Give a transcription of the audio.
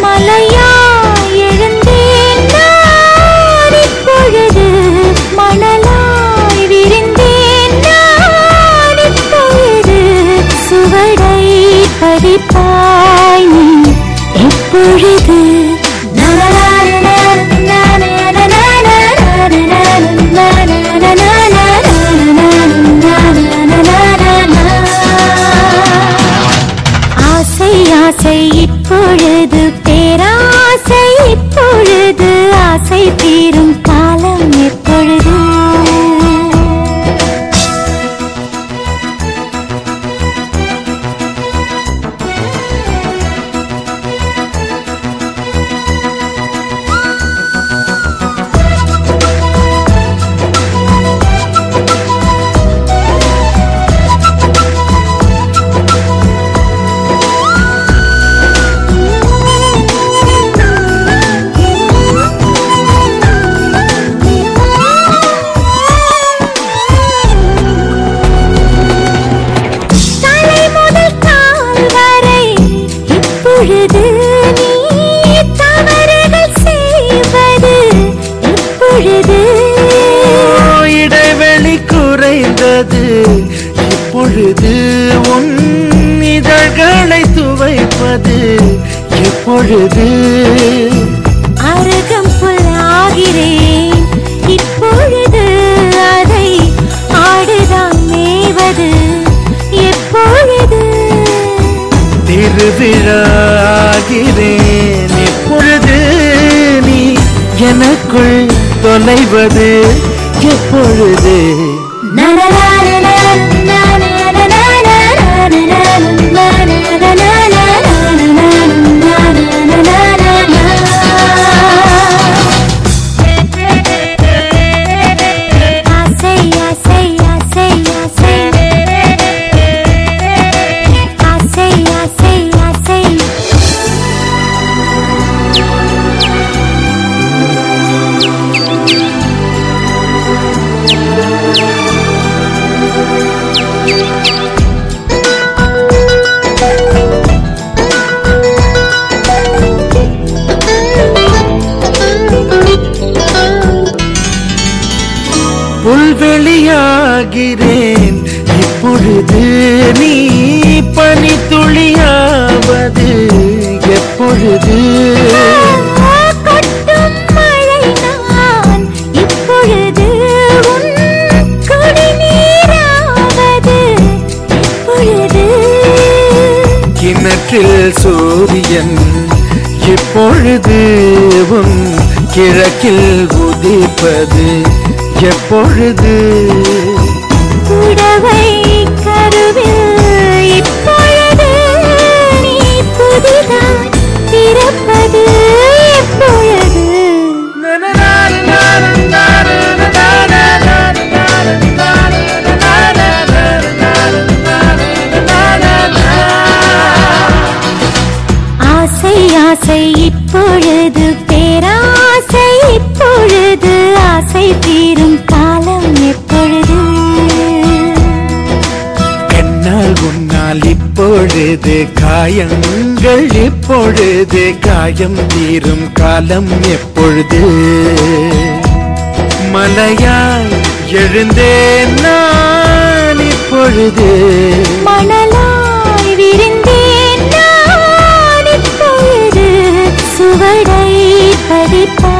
மலையாய் எழுந்தேன் நான் இப்பொழுது மணலாய் விரிந்தேன் நான் இப்பொழுது சுவடை பதிப்பாய் நீ எப்பொழுது ஆசை ஆசை இப்பொழுது பேராசை இப்பொழுது ஆசை தீரும் காலம் எப்பொழுது தலை முதல் கால் வரை இப்பொழுது நீ தவறுகள் செய்வது இப்பொழுது இடைவெளி குறைந்தது இப்பொழுது உன் இதழ்களை துவைப்பது எப்பொழுது அருகம் புல்லாகிறேன் இப்பொழுது அதை ஆடுதான் மேவது எப்பொழுது திருவிழாகிறேன் இப்பொழுது நீ எனக்குள் தொலைவது எப்பொழுது ஆசை ஆசை ஆசை ஆசை ஆசை ஆசை ஆசை புல்வெளியாகிறேன் இப்பொழுது நீ பனி துளியாவது எப்பொழுது கொட்டும் மழை நான் இப்பொழுது உன் குடிநீராவது எப்பொழுது கிணற்றில் சூரியன் இப்பொழுது உன் கிழக்கில் உதிப்பது எப்பொழுது புடவை கருவில் இப்பொழுது நீ புதிதாய் திறப்பது எப்பொழுது ஆசை ஆசை இப்பொழுது பேராசை இப்பொழுது ஆசை தீரும் காலம் எப்பொழுது என்னால் உன்னால் இப்பொழுது காயங்கள் இப்பொழுது காயம் தீரும் காலம் எப்பொழுது மலையாய் எழுந்தேன் நான் இப்பொழுது மணலாய் விரிந்தேன் நான் இப்பொழுது சுவடை பதிப்பாய்